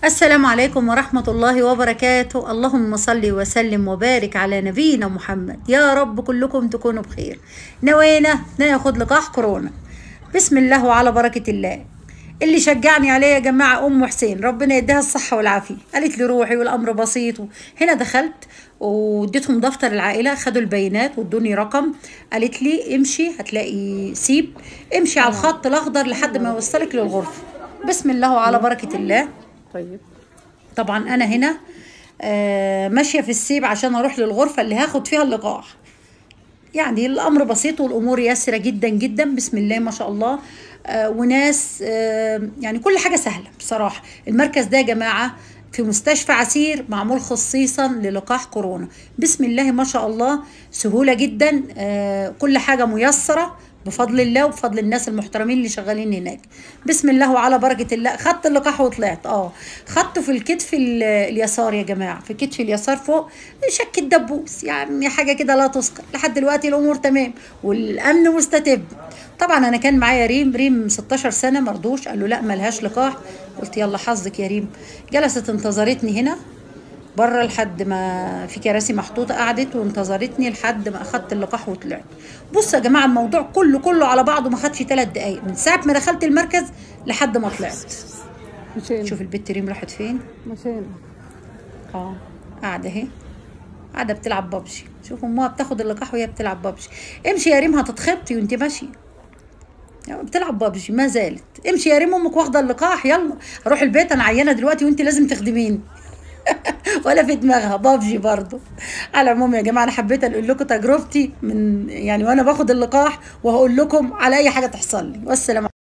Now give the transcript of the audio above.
السلام عليكم ورحمة الله وبركاته اللهم صل وسلم وبارك على نبينا محمد يا رب كلكم تكونوا بخير نوينا ناخد لقاح كورونا بسم الله وعلى بركة الله اللي شجعني عليه يا جماعة أم حسين ربنا يديها الصحة والعافية قالت لي روحي والأمر بسيط هنا دخلت واديتهم دفتر العائلة خدوا البيانات وادوني رقم قالت لي امشي هتلاقي سيب امشي على الخط الأخضر لحد ما يوصلك للغرفة بسم الله وعلى بركة الله طيب طبعا انا هنا آه، ماشيه في السيب عشان اروح للغرفه اللي هاخد فيها اللقاح يعني الامر بسيط والامور يسره جدا جدا بسم الله ما شاء الله آه، وناس آه، يعني كل حاجه سهله بصراحه المركز ده يا جماعه في مستشفى عسير معمول خصيصا للقاح كورونا بسم الله ما شاء الله سهوله جدا آه، كل حاجه ميسره بفضل الله وبفضل الناس المحترمين اللي شغالين هناك بسم الله وعلى بركه الله خدت اللقاح وطلعت اه خدته في الكتف ال- اليسار يا جماعه في كتف اليسار فوق شك الدبوس يعني حاجه كده لا تذكر لحد دلوقتي الامور تمام والامن مستتب طبعا انا كان معايا ريم ريم 16 سنه مرضوش قال له لا ملهاش لقاح قلت يلا حظك يا ريم جلست انتظرتني هنا بره لحد ما في كراسي محطوطه قعدت وانتظرتني لحد ما اخدت اللقاح وطلعت بصوا يا جماعه الموضوع كله كله على بعضه ما خدش ثلاث دقايق من ساعه ما دخلت المركز لحد ما طلعت مشينا شوف البت ريم راحت فين مشينا اه قاعده اهي قاعده بتلعب بابجي شوف امها بتاخد اللقاح وهي بتلعب بابجي امشي يا ريم هتتخبطي وانت ماشيه يعني بتلعب بابجي ما زالت امشي يا ريم امك واخده اللقاح يلا اروح البيت انا عيانه دلوقتي وانت لازم تخدميني ولا في دماغها بابجي برضو على العموم يا جماعه انا حبيت اقول لكم تجربتي من يعني وانا باخد اللقاح وهقول لكم على اي حاجه تحصل لي والسلام